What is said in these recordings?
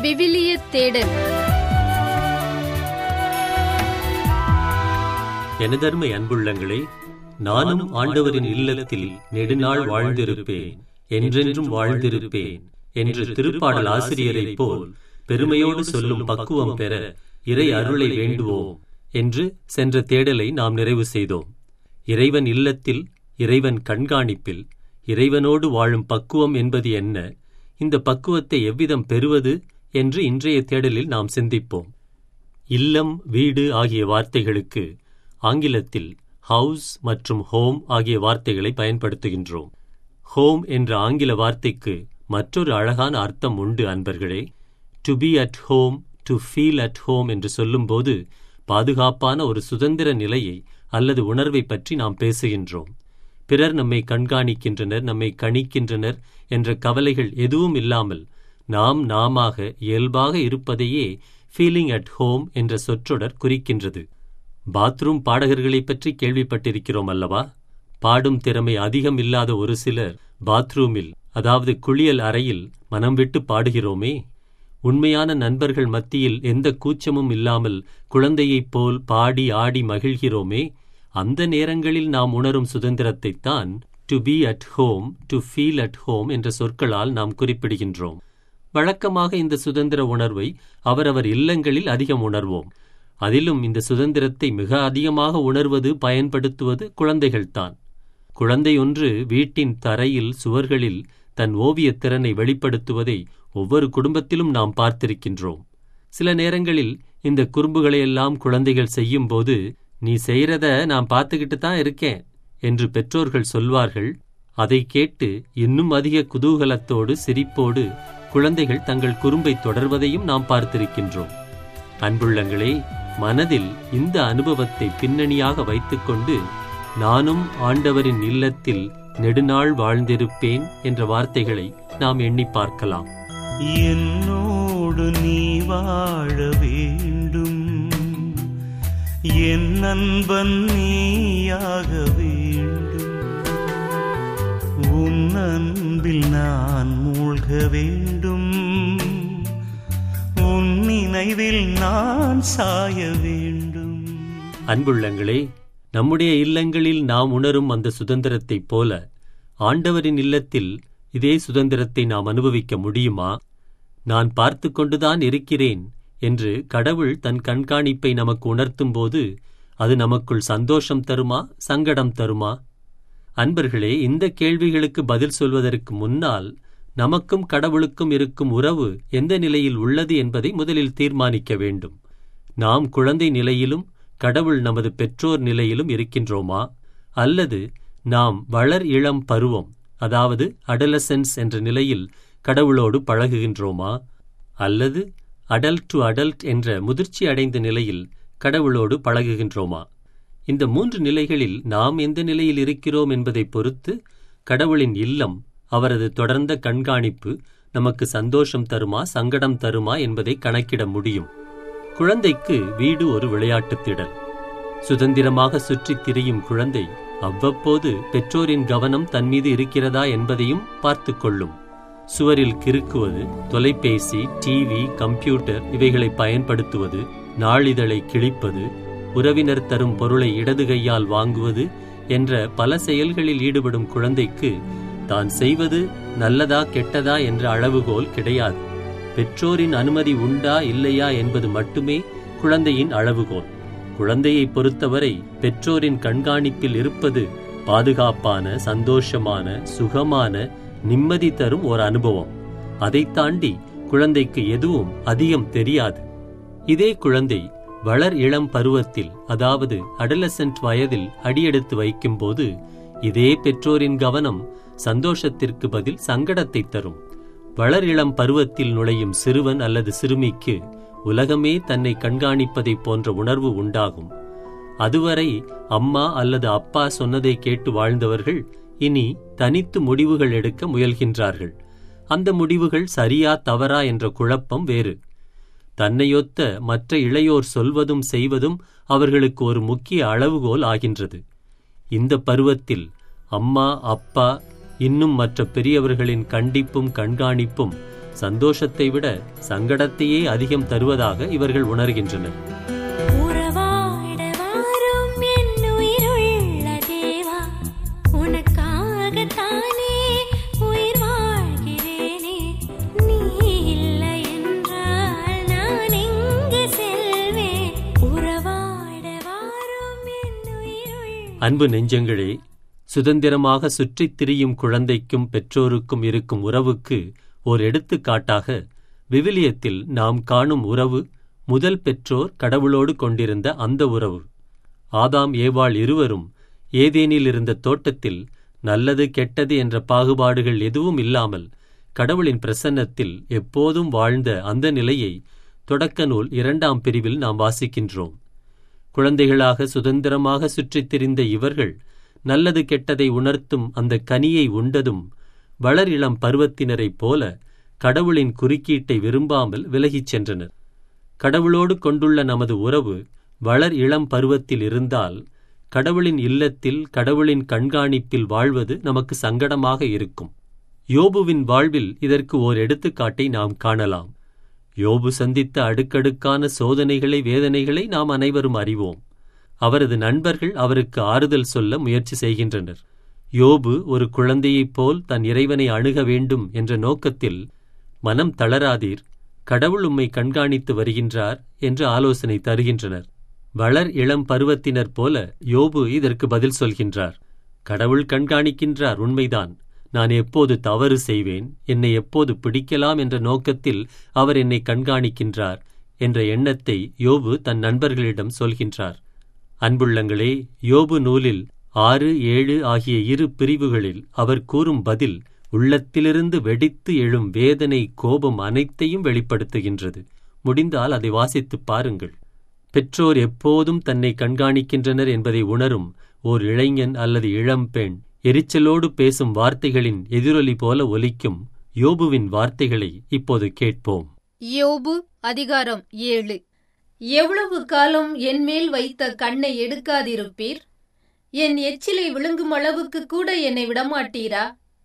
விவிலிய தேடல் எனதருமை அன்புள்ளங்களே நானும் ஆண்டவரின் இல்லத்தில் நெடுநாள் வாழ்ந்திருப்பேன் என்றென்றும் வாழ்ந்திருப்பேன் என்று திருப்பாடல் ஆசிரியரைப் போல் பெருமையோடு சொல்லும் பக்குவம் பெற இறை அருளை வேண்டுவோம் என்று சென்ற தேடலை நாம் நிறைவு செய்தோம் இறைவன் இல்லத்தில் இறைவன் கண்காணிப்பில் இறைவனோடு வாழும் பக்குவம் என்பது என்ன இந்த பக்குவத்தை எவ்விதம் பெறுவது என்று இன்றைய தேடலில் நாம் சிந்திப்போம் இல்லம் வீடு ஆகிய வார்த்தைகளுக்கு ஆங்கிலத்தில் ஹவுஸ் மற்றும் ஹோம் ஆகிய வார்த்தைகளை பயன்படுத்துகின்றோம் ஹோம் என்ற ஆங்கில வார்த்தைக்கு மற்றொரு அழகான அர்த்தம் உண்டு அன்பர்களே to be at home to feel at home என்று சொல்லும்போது பாதுகாப்பான ஒரு சுதந்திர நிலையை அல்லது உணர்வை பற்றி நாம் பேசுகின்றோம் பிறர் நம்மை கண்காணிக்கின்றனர் நம்மை கணிக்கின்றனர் என்ற கவலைகள் எதுவும் இல்லாமல் நாம் நாமாக இயல்பாக இருப்பதையே ஃபீலிங் அட் ஹோம் என்ற சொற்றொடர் குறிக்கின்றது பாத்ரூம் பாடகர்களைப் பற்றி கேள்விப்பட்டிருக்கிறோம் அல்லவா பாடும் திறமை அதிகம் இல்லாத ஒரு சிலர் பாத்ரூமில் அதாவது குளியல் அறையில் மனம் விட்டு பாடுகிறோமே உண்மையான நண்பர்கள் மத்தியில் எந்த கூச்சமும் இல்லாமல் குழந்தையைப் போல் பாடி ஆடி மகிழ்கிறோமே அந்த நேரங்களில் நாம் உணரும் சுதந்திரத்தைத்தான் to be at home to feel at home என்ற சொற்களால் நாம் குறிப்பிடுகின்றோம் வழக்கமாக இந்த சுதந்திர உணர்வை அவரவர் இல்லங்களில் அதிகம் உணர்வோம் அதிலும் இந்த சுதந்திரத்தை மிக அதிகமாக உணர்வது பயன்படுத்துவது குழந்தைகள்தான் குழந்தை ஒன்று வீட்டின் தரையில் சுவர்களில் தன் ஓவியத் திறனை வெளிப்படுத்துவதை ஒவ்வொரு குடும்பத்திலும் நாம் பார்த்திருக்கின்றோம் சில நேரங்களில் இந்த குறும்புகளையெல்லாம் குழந்தைகள் செய்யும்போது நீ செய்யறத நான் பார்த்துக்கிட்டு தான் இருக்கேன் என்று பெற்றோர்கள் சொல்வார்கள் அதை கேட்டு இன்னும் அதிக குதூகலத்தோடு சிரிப்போடு குழந்தைகள் தங்கள் குறும்பை தொடர்வதையும் நாம் பார்த்திருக்கின்றோம் அன்புள்ளங்களே மனதில் இந்த அனுபவத்தை பின்னணியாக வைத்துக்கொண்டு நானும் ஆண்டவரின் இல்லத்தில் நெடுநாள் வாழ்ந்திருப்பேன் என்ற வார்த்தைகளை நாம் எண்ணி பார்க்கலாம் என்னோடு நீ வாழ வேண்டும் என் நண்பன் நீயாக வேண்டும் உன் அன்பில் நான் மூழ்க வேண்டும் உன் நினைவில் நான் சாய வேண்டும் அன்புள்ளங்களே நம்முடைய இல்லங்களில் நாம் உணரும் அந்த சுதந்திரத்தைப் போல ஆண்டவரின் இல்லத்தில் இதே சுதந்திரத்தை நாம் அனுபவிக்க முடியுமா நான் பார்த்து கொண்டுதான் இருக்கிறேன் என்று கடவுள் தன் கண்காணிப்பை நமக்கு உணர்த்தும்போது அது நமக்குள் சந்தோஷம் தருமா சங்கடம் தருமா அன்பர்களே இந்த கேள்விகளுக்கு பதில் சொல்வதற்கு முன்னால் நமக்கும் கடவுளுக்கும் இருக்கும் உறவு எந்த நிலையில் உள்ளது என்பதை முதலில் தீர்மானிக்க வேண்டும் நாம் குழந்தை நிலையிலும் கடவுள் நமது பெற்றோர் நிலையிலும் இருக்கின்றோமா அல்லது நாம் வளர் இளம் பருவம் அதாவது அடலசென்ஸ் என்ற நிலையில் கடவுளோடு பழகுகின்றோமா அல்லது அடல்ட் டு அடல்ட் என்ற முதிர்ச்சி அடைந்த நிலையில் கடவுளோடு பழகுகின்றோமா இந்த மூன்று நிலைகளில் நாம் எந்த நிலையில் இருக்கிறோம் என்பதை பொறுத்து கடவுளின் இல்லம் அவரது தொடர்ந்த கண்காணிப்பு நமக்கு சந்தோஷம் தருமா சங்கடம் தருமா என்பதை கணக்கிட முடியும் குழந்தைக்கு வீடு ஒரு விளையாட்டுத் திடல் சுதந்திரமாக சுற்றித் திரியும் குழந்தை அவ்வப்போது பெற்றோரின் கவனம் தன் மீது இருக்கிறதா என்பதையும் பார்த்துக் கொள்ளும் சுவரில் கிறுக்குவது தொலைபேசி டிவி கம்ப்யூட்டர் இவைகளை பயன்படுத்துவது நாளிதழை கிழிப்பது உறவினர் தரும் பொருளை இடது கையால் வாங்குவது என்ற பல செயல்களில் ஈடுபடும் குழந்தைக்கு தான் செய்வது நல்லதா கெட்டதா என்ற அளவுகோல் கிடையாது பெற்றோரின் அனுமதி உண்டா இல்லையா என்பது மட்டுமே குழந்தையின் அளவுகோல் குழந்தையை பொறுத்தவரை பெற்றோரின் கண்காணிப்பில் இருப்பது பாதுகாப்பான சந்தோஷமான சுகமான நிம்மதி தரும் ஒரு அனுபவம் அதைத் தாண்டி குழந்தைக்கு எதுவும் அதிகம் தெரியாது இதே குழந்தை வளர் இளம் பருவத்தில் அதாவது அடலசென்ட் வயதில் அடியெடுத்து வைக்கும்போது இதே பெற்றோரின் கவனம் சந்தோஷத்திற்கு பதில் சங்கடத்தை தரும் வளர் இளம் பருவத்தில் நுழையும் சிறுவன் அல்லது சிறுமிக்கு உலகமே தன்னை கண்காணிப்பதைப் போன்ற உணர்வு உண்டாகும் அதுவரை அம்மா அல்லது அப்பா சொன்னதை கேட்டு வாழ்ந்தவர்கள் இனி தனித்து முடிவுகள் எடுக்க முயல்கின்றார்கள் அந்த முடிவுகள் சரியா தவறா என்ற குழப்பம் வேறு தன்னையொத்த மற்ற இளையோர் சொல்வதும் செய்வதும் அவர்களுக்கு ஒரு முக்கிய அளவுகோல் ஆகின்றது இந்த பருவத்தில் அம்மா அப்பா இன்னும் மற்ற பெரியவர்களின் கண்டிப்பும் கண்காணிப்பும் சந்தோஷத்தை விட சங்கடத்தையே அதிகம் தருவதாக இவர்கள் உணர்கின்றனர் உறவாட வாரும் என் உயிருள்ள தேவா உனக்காகத்தானே உயிர் வாழ்கிறேனே நீ இல்லை என்றால் நான் எங்கு செல்வேன் உறவாட வாரும் என் உயிருள்ள அன்பு நெஞ்சங்களே சுதந்திரமாக சுற்றித் திரியும் குழந்தைக்கும் பெற்றோருக்கும் இருக்கும் உறவுக்கு ஓர் எடுத்துக்காட்டாக விவிலியத்தில் நாம் காணும் உறவு முதல் பெற்றோர் கடவுளோடு கொண்டிருந்த அந்த உறவு ஆதாம் ஏவாள் இருவரும் ஏதேனில் இருந்த தோட்டத்தில் நல்லது கெட்டது என்ற பாகுபாடுகள் எதுவும் இல்லாமல் கடவுளின் பிரசன்னத்தில் எப்போதும் வாழ்ந்த அந்த நிலையை தொடக்க நூல் இரண்டாம் பிரிவில் நாம் வாசிக்கின்றோம் குழந்தைகளாக சுதந்திரமாக சுற்றித் திரிந்த இவர்கள் நல்லது கெட்டதை உணர்த்தும் அந்த கனியை உண்டதும் வளர் இளம் பருவத்தினரைப் போல கடவுளின் குறுக்கீட்டை விரும்பாமல் விலகிச் சென்றனர் கடவுளோடு கொண்டுள்ள நமது உறவு வளர் இளம் பருவத்தில் இருந்தால் கடவுளின் இல்லத்தில் கடவுளின் கண்காணிப்பில் வாழ்வது நமக்கு சங்கடமாக இருக்கும் யோபுவின் வாழ்வில் இதற்கு ஓர் எடுத்துக்காட்டை நாம் காணலாம் யோபு சந்தித்த அடுக்கடுக்கான சோதனைகளை வேதனைகளை நாம் அனைவரும் அறிவோம் அவரது நண்பர்கள் அவருக்கு ஆறுதல் சொல்ல முயற்சி செய்கின்றனர் யோபு ஒரு குழந்தையைப் போல் தன் இறைவனை அணுக வேண்டும் என்ற நோக்கத்தில் மனம் தளராதீர் கடவுள் உம்மை கண்காணித்து வருகின்றார் என்று ஆலோசனை தருகின்றனர் வளர் இளம் பருவத்தினர் போல யோபு இதற்கு பதில் சொல்கின்றார் கடவுள் கண்காணிக்கின்றார் உண்மைதான் நான் எப்போது தவறு செய்வேன் என்னை எப்போது பிடிக்கலாம் என்ற நோக்கத்தில் அவர் என்னை கண்காணிக்கின்றார் என்ற எண்ணத்தை யோபு தன் நண்பர்களிடம் சொல்கின்றார் அன்புள்ளங்களே யோபு நூலில் ஆறு ஏழு ஆகிய இரு பிரிவுகளில் அவர் கூறும் பதில் உள்ளத்திலிருந்து வெடித்து எழும் வேதனை கோபம் அனைத்தையும் வெளிப்படுத்துகின்றது முடிந்தால் அதை வாசித்துப் பாருங்கள் பெற்றோர் எப்போதும் தன்னை கண்காணிக்கின்றனர் என்பதை உணரும் ஓர் இளைஞன் அல்லது இளம்பெண் எரிச்சலோடு பேசும் வார்த்தைகளின் எதிரொலி போல ஒலிக்கும் யோபுவின் வார்த்தைகளை இப்போது கேட்போம் யோபு அதிகாரம் ஏழு எவ்வளவு காலம் என் மேல் வைத்த கண்ணை எடுக்காதிருப்பீர் என் எச்சிலை விழுங்கும் அளவுக்கு கூட என்னை விடமாட்டீரா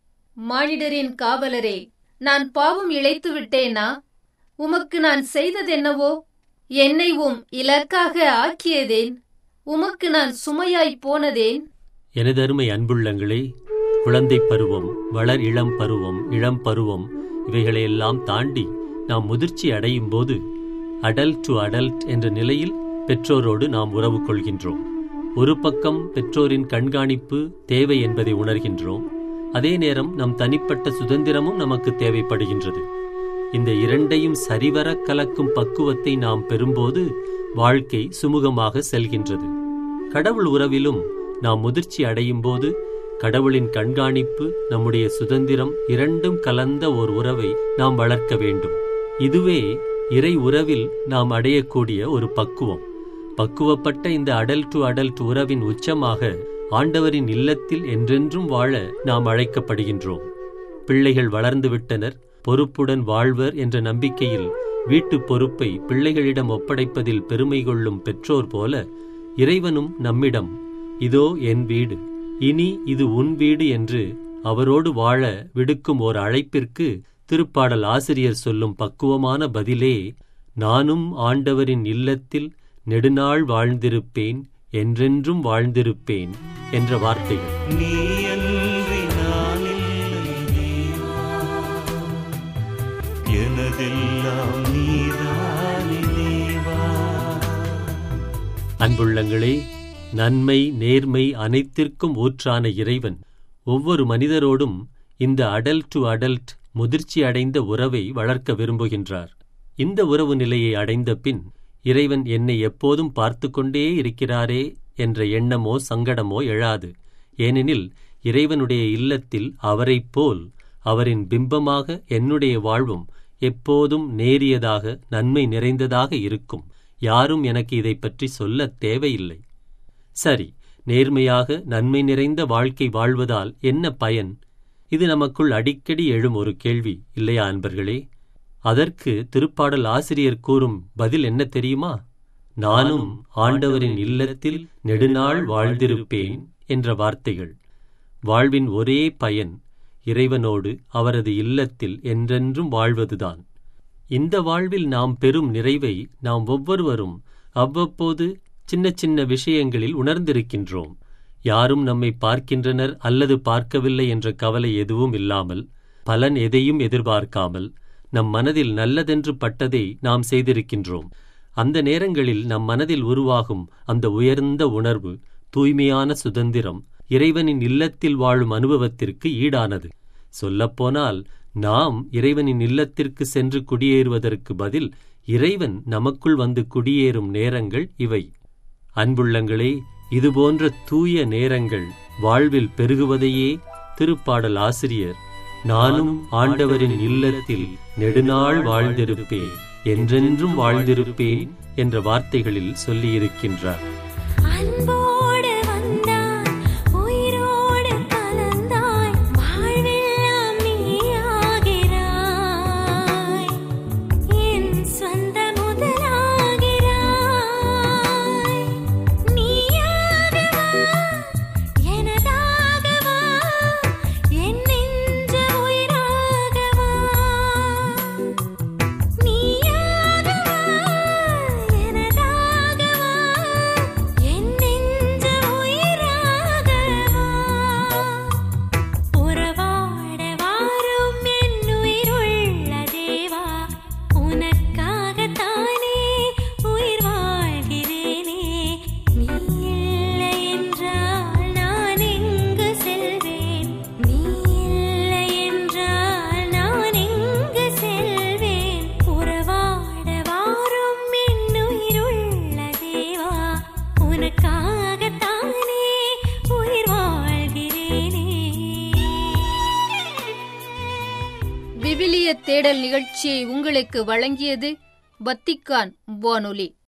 மானிடரின் காவலரே நான் பாவம் இழைத்து விட்டேனா உமக்கு நான் செய்ததென்னவோ என்னை உம் இலக்காக ஆக்கியதேன் உமக்கு நான் சுமையாய்ப் போனதேன் எனதருமை அன்புள்ளங்களே குழந்தைப் பருவம் வளர் இளம் பருவம் இளம் பருவம் இவைகளையெல்லாம் தாண்டி நாம் முதிர்ச்சி அடையும் போது அடல்ட் டு அடல்ட் என்ற நிலையில் பெற்றோரோடு நாம் உறவு கொள்கின்றோம் ஒரு பக்கம் பெற்றோரின் கண்காணிப்பு தேவை என்பதை உணர்கின்றோம் அதே நேரம் நம் தனிப்பட்ட சுதந்திரமும் நமக்கு தேவைப்படுகின்றது இந்த இரண்டையும் சரிவர கலக்கும் பக்குவத்தை நாம் பெறும்போது வாழ்க்கை சுமூகமாக செல்கின்றது கடவுள் உறவிலும் நாம் முதிர்ச்சி அடையும் போது கடவுளின் கண்காணிப்பு நம்முடைய சுதந்திரம் இரண்டும் கலந்த ஓர் உறவை நாம் வளர்க்க வேண்டும் இதுவே இறை உறவில் நாம் அடையக்கூடிய ஒரு பக்குவம் பக்குவப்பட்ட இந்த அடல்ட் டு அடல்ட் உறவின் உச்சமாக ஆண்டவரின் இல்லத்தில் என்றென்றும் வாழ நாம் அழைக்கப்படுகின்றோம் பிள்ளைகள் வளர்ந்து விட்டனர் பொறுப்புடன் வாழ்வர் என்ற நம்பிக்கையில் வீட்டுப் பொறுப்பை பிள்ளைகளிடம் ஒப்படைப்பதில் பெருமை கொள்ளும் பெற்றோர் போல இறைவனும் நம்மிடம் இதோ என் வீடு இனி இது உன் வீடு என்று அவரோடு வாழ விடுக்கும் ஓர் அழைப்பிற்கு திருப்பாடல் ஆசிரியர் சொல்லும் பக்குவமான பதிலே நானும் ஆண்டவரின் இல்லத்தில் நெடுநாள் வாழ்ந்திருப்பேன் என்றென்றும் வாழ்ந்திருப்பேன் என்ற வார்த்தைகள் நீ அன்றி நான் இல்லை தேவா. எனதெல்லாம் நீதானே தேவா அன்புள்ளங்களே நன்மை நேர்மை அனைத்திற்கும் ஊற்றான இறைவன் ஒவ்வொரு மனிதரோடும் இந்த அடல்ட் டு அடல்ட் முதிர்ச்சி அடைந்த உறவை வளர்க்க விரும்புகின்றார் இந்த உறவு நிலையை அடைந்த பின் இறைவன் என்னை எப்போதும் பார்த்து கொண்டே இருக்கிறாரே என்ற எண்ணமோ சங்கடமோ எழாது ஏனெனில் இறைவனுடைய இல்லத்தில் அவரைப் போல் அவரின் பிம்பமாக என்னுடைய வாழ்வும் எப்போதும் நேரியதாக நன்மை நிறைந்ததாக இருக்கும் யாரும் எனக்கு இதைப் பற்றி சொல்லத் தேவையில்லை சரி நேர்மையாக நன்மை நிறைந்த வாழ்க்கை வாழ்வதால் என்ன பயன் இது நமக்குள் அடிக்கடி எழும் ஒரு கேள்வி இல்லையா அன்பர்களே அதற்கு திருப்பாடல் ஆசிரியர் கூறும் பதில் என்ன தெரியுமா நானும் ஆண்டவரின் இல்லத்தில் நெடுநாள் வாழ்ந்திருப்பேன் என்ற வார்த்தைகள் வாழ்வின் ஒரே பயன் இறைவனோடு அவரது இல்லத்தில் என்றென்றும் வாழ்வதுதான் இந்த வாழ்வில் நாம் பெறும் நிறைவை நாம் ஒவ்வொருவரும் அவ்வப்போது சின்ன சின்ன விஷயங்களில் உணர்ந்திருக்கின்றோம் யாரும் நம்மை பார்க்கின்றனர் அல்லது பார்க்கவில்லை என்ற கவலை எதுவும் இல்லாமல் பலன் எதையும் எதிர்பார்க்காமல் நம் மனதில் நல்லதென்று பட்டதை நாம் செய்திருக்கின்றோம் அந்த நேரங்களில் நம் மனதில் உருவாகும் அந்த உயர்ந்த உணர்வு தூய்மையான சுதந்திரம் இறைவனின் இல்லத்தில் வாழும் அனுபவத்திற்கு ஈடானது சொல்லப்போனால் நாம் இறைவனின் இல்லத்திற்கு சென்று குடியேறுவதற்கு பதில் இறைவன் நமக்குள் வந்து குடியேறும் நேரங்கள் இவை அன்புள்ளங்களே இதுபோன்ற தூய நேரங்கள் வாழ்வில் பெருகுவதையே திருப்பாடல் ஆசிரியர் நானும் ஆண்டவரின் இல்லத்தில் நெடுநாள் வாழ்ந்திருப்பேன் என்றென்றும் வாழ்ந்திருப்பேன் என்ற வார்த்தைகளில் சொல்லியிருக்கின்றார் அன்போடு வந்தாய் உயிரோடு கலந்தாய் வாழ்வெல்லாம் நீயாகிறாய் என் சொந்த முதலாகிறாய் நீயாகவா எனதாகவா என் நெஞ்ச உயிராகவா நீயாகவா எனதாகவா என் நெஞ்ச உயிராகவா உறவாட வாரும் என் உயிருள்ள தேவா உனக்காகத்தானே உயிர் வாழ்கிறேனே நீ இல்லை என்றால் நான் எங்கு செல்வேன் நீ இல்லை என்றால் நான் எங்கு செல்வேன் உறவாட வாரும் என் உயிருள்ள தேவா உனக்காகத்தானே உயிர் வாழ்கிறேனே விவிலிய தேடல் நிகழ்ச்சியை உங்களுக்கு வழங்கியது வத்திக்கான் வானொலி